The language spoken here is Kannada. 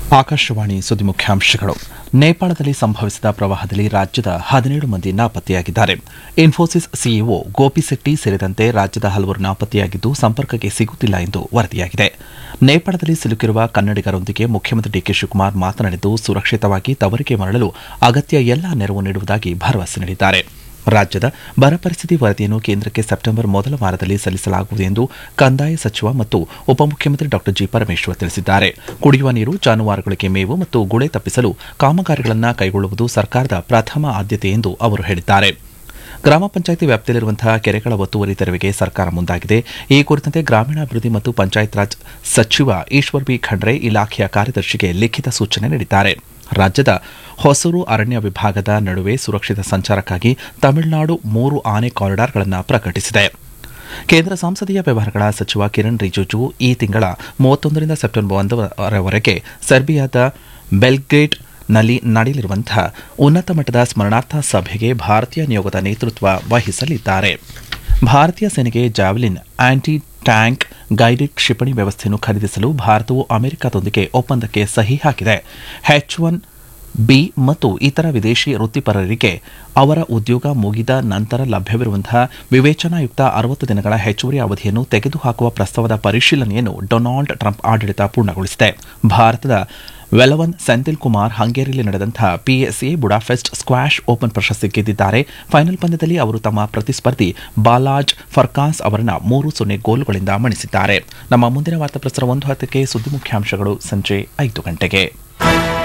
ಆಕಾಶವಾಣಿ ಸುದ್ದಿ ಮುಖ್ಯಾಂಶಗಳು ನೇಪಾಳದಲ್ಲಿ ಸಂಭವಿಸಿದ ಪ್ರವಾಹದಲ್ಲಿ ರಾಜ್ಯದ ಹದಿನೇಳು ಮಂದಿ ನಾಪತ್ತೆಯಾಗಿದ್ದಾರೆ ಇನ್ಫೋಸಿಸ್ ಸಿಇಒ ಗೋಪಿಶೆಟ್ಟಿ ಸೇರಿದಂತೆ ರಾಜ್ಯದ ಹಲವರು ನಾಪತ್ತೆಯಾಗಿದ್ದು ಸಂಪರ್ಕಕ್ಕೆ ಸಿಗುತ್ತಿಲ್ಲ ಎಂದು ವರದಿಯಾಗಿದೆ ನೇಪಾಳದಲ್ಲಿ ಸಿಲುಕಿರುವ ಕನ್ನಡಿಗರೊಂದಿಗೆ ಮುಖ್ಯಮಂತ್ರಿ ಡಿಕೆ ಶಿವಕುಮಾರ್ ಮಾತನಾಡಿದ್ದು ಸುರಕ್ಷಿತವಾಗಿ ತವರಿಗೆ ಮರಳಲು ಅಗತ್ಯ ಎಲ್ಲಾ ನೆರವು ನೀಡುವುದಾಗಿ ಭರವಸೆ ನೀಡಿದ್ದಾರೆ ರಾಜ್ಯದ ಬರ ಪರಿಸ್ಥಿತಿ ವರದಿಯನ್ನು ಕೇಂದ್ರಕ್ಕೆ ಸೆಪ್ಟೆಂಬರ್ ಮೊದಲ ವಾರದಲ್ಲಿ ಸಲ್ಲಿಸಲಾಗುವುದು ಎಂದು ಕಂದಾಯ ಸಚಿವ ಮತ್ತು ಉಪಮುಖ್ಯಮಂತ್ರಿ ಡಾ ಜಿ ಪರಮೇಶ್ವರ್ ತಿಳಿಸಿದ್ದಾರೆ ಕುಡಿಯುವ ನೀರು ಜಾನುವಾರುಗಳಿಗೆ ಮೇವು ಮತ್ತು ಗುಳೆ ತಪ್ಪಿಸಲು ಕಾಮಗಾರಿಗಳನ್ನು ಕೈಗೊಳ್ಳುವುದು ಸರ್ಕಾರದ ಪ್ರಥಮ ಆದ್ಯತೆ ಎಂದು ಅವರು ಹೇಳಿದ್ದಾರೆ ಗ್ರಾಮ ಪಂಚಾಯಿತಿ ವ್ಯಾಪ್ತಿಯಲ್ಲಿರುವಂತಹ ಕೆರೆಗಳ ಒತ್ತುವರಿ ತೆರವಿಗೆ ಸರ್ಕಾರ ಮುಂದಾಗಿದೆ ಈ ಕುರಿತಂತೆ ಗ್ರಾಮೀಣಾಭಿವೃದ್ಧಿ ಮತ್ತು ಪಂಚಾಯತ್ ರಾಜ್ ಸಚಿವ ಈಶ್ವರ್ ಬಿ ಖಂಡ್ರೆ ಇಲಾಖೆಯ ಕಾರ್ಯದರ್ಶಿಗೆ ಲಿಖಿತ ಸೂಚನೆ ನೀಡಿದ್ದಾರೆ ರಾಜ್ಯದ ಹೊಸೂರು ಅರಣ್ಯ ವಿಭಾಗದ ನಡುವೆ ಸುರಕ್ಷಿತ ಸಂಚಾರಕ್ಕಾಗಿ ತಮಿಳುನಾಡು ಮೂರು ಆನೆ ಕಾರಿಡಾರ್ಗಳನ್ನು ಪ್ರಕಟಿಸಿದೆ ಕೇಂದ್ರ ಸಂಸದೀಯ ವ್ಯವಹಾರಗಳ ಸಚಿವ ಕಿರಣ್ ರಿಜಿಜು ಈ ತಿಂಗಳ ಮೂವತ್ತೊಂದರಿಂದ ಸೆಪ್ಟೆಂಬರ್ ಒಂದರವರೆಗೆ ಸರ್ಬಿಯಾದ ಬೆಲ್ಗ್ರೇಡ್ ನಲ್ಲಿ ನಡೆಯಲಿರುವಂತಹ ಉನ್ನತ ಮಟ್ಟದ ಸ್ಮರಣಾರ್ಥ ಸಭೆಗೆ ಭಾರತೀಯ ನಿಯೋಗದ ನೇತೃತ್ವ ವಹಿಸಲಿದ್ದಾರೆ ಭಾರತೀಯ ಸೇನೆಗೆ ಜಾವೆಲಿನ್ ಆಂಟಿ ಟ್ಯಾಂಕ್ ಗೈಡೆಡ್ ಕ್ಷಿಪಣಿ ವ್ಯವಸ್ಥೆಯನ್ನು ಖರೀದಿಸಲು ಭಾರತವು ಅಮೆರಿಕದೊಂದಿಗೆ ಒಪ್ಪಂದಕ್ಕೆ ಸಹಿ ಹಾಕಿದೆ ಹೆಚ್ ಒನ್ ಬಿ ಮತ್ತು ಇತರ ವಿದೇಶಿ ವೃತ್ತಿಪರರಿಗೆ ಅವರ ಉದ್ಯೋಗ ಮುಗಿದ ನಂತರ ಲಭ್ಯವಿರುವಂತಹ ವಿವೇಚನಾಯುಕ್ತ ಅರವತ್ತು ದಿನಗಳ ಹೆಚ್ಚುವರಿ ಅವಧಿಯನ್ನು ತೆಗೆದುಹಾಕುವ ಪ್ರಸ್ತಾವದ ಪರಿಶೀಲನೆಯನ್ನು ಡೊನಾಲ್ಡ್ ಟ್ರಂಪ್ ಆಡಳಿತ ಪೂರ್ಣಗೊಳಿಸಿದೆ ಭಾರತದ ವೆಲವನ್ ಸೆಂಥಿಲ್ ಕುಮಾರ್ ಹಂಗೇರಿಯಲ್ಲಿ ನಡೆದಂತಹ ಪಿಎಸ್ಎ ಬುಡಾಫೆಸ್ಟ್ ಸ್ಕ್ವಾಷ್ ಓಪನ್ ಪ್ರಶಸ್ತಿ ಗೆದ್ದಿದ್ದಾರೆ ಫೈನಲ್ ಪಂದ್ಯದಲ್ಲಿ ಅವರು ತಮ್ಮ ಪ್ರತಿಸ್ಪರ್ಧಿ ಬಾಲಾಜ್ ಫರ್ಕಾಸ್ ಅವರನ್ನ ಮೂರು ಸೊನ್ನೆ ಗೋಲುಗಳಿಂದ ಮಣಿಸಿದ್ದಾರೆ ನಮ್ಮ ಮುಂದಿನ ವಾರ್ತಾ ಪ್ರಸಾರ ಒಂದು ಹತ್ತಕ್ಕೆ ಸುದ್ದಿ ಮುಖ್ಯಾಂಶಗಳು ಸಂಜೆ ಐದು ಗಂಟೆಗೆ